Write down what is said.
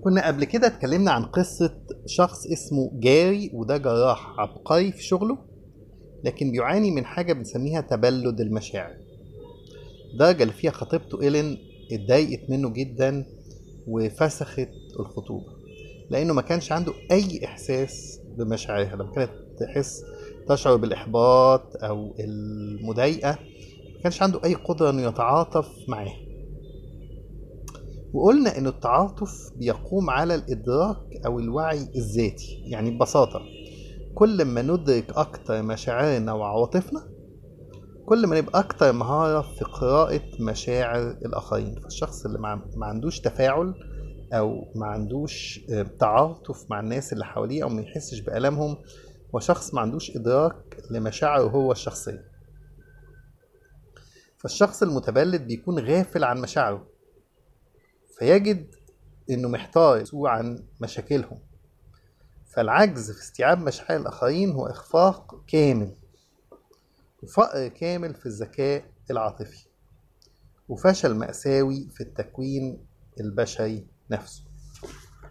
كنا قبل كده اتكلمنا عن قصة شخص اسمه جاري وده جراح عبقري في شغله لكن بيعاني من حاجة بنسميها تبلد المشاعر الدرجة اللي فيها خطيبته إيلين اتضايقت منه جدا وفسخت الخطوبة لأنه ما كانش عنده أي إحساس بمشاعرها لما كانت تحس تشعر بالإحباط أو المضايقة ما كانش عنده أي قدرة إنه يتعاطف معاها وقلنا إن التعاطف بيقوم على الإدراك أو الوعي الذاتي يعني ببساطة كل ما ندرك أكتر مشاعرنا وعواطفنا كل ما نبقى أكتر مهارة في قراءة مشاعر الآخرين فالشخص اللي ما عندوش تفاعل أو ما عندوش تعاطف مع الناس اللي حواليه أو ما يحسش بألمهم وشخص ما عندوش إدراك لمشاعره هو الشخصية فالشخص المتبلد بيكون غافل عن مشاعره فيجد انه محتار عن مشاكلهم فالعجز في استيعاب مشاعر الاخرين هو اخفاق كامل وفقر كامل في الذكاء العاطفي وفشل مأساوي في التكوين البشري نفسه